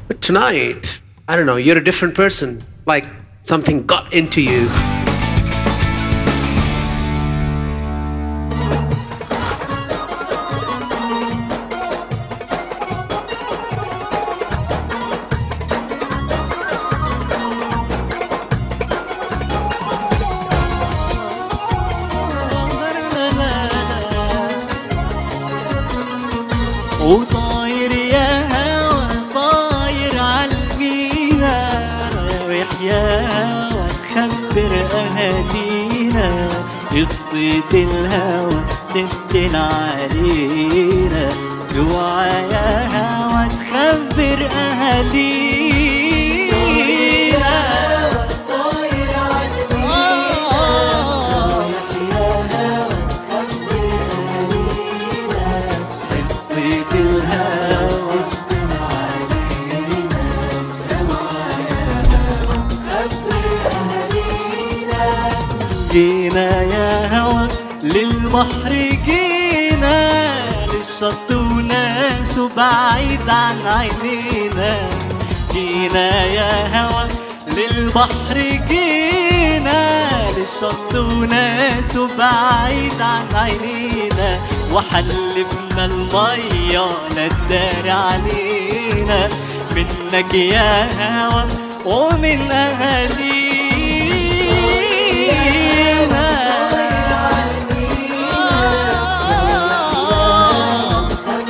But tonight, I don't know, you're a different person. Like something got into you. وطاير يا هوا طاير عالمينا رايح يا هوا تخبر اهالينا قصة الهوى تفتن علينا اوعى يا هوا تخبر اهالينا آه. قصة الهوى جينا يا هوا للبحر جينا للشط وناس بعيد عن عينينا جينا يا هوا للبحر جينا للشط وناس بعيد عن عينينا وحلفنا المية لا تداري علينا منك يا هوا ومن أهالينا آه.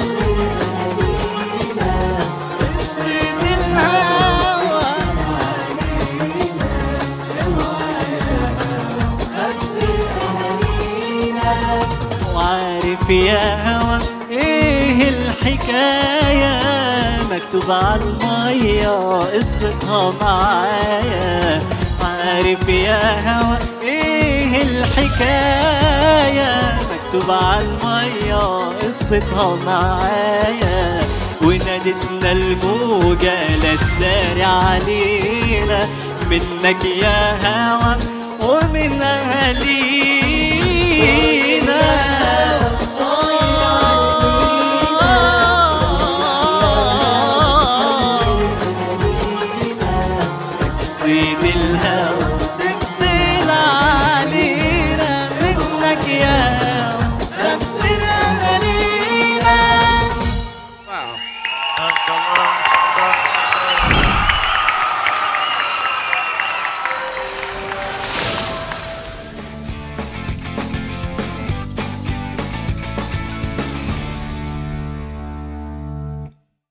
قصة الهوى وعارف يا هوا ايه الحكاية مكتوب على المية قصتها معايا عارف يا هوا ايه الحكاية مكتوب على المية قصتها معايا ونادتنا الموجة لا تداري علينا منك يا هوا ومن أهالينا قصة الهوى تفتن علينا منك يا هوا خبر أهالينا Wow. Ah, come on.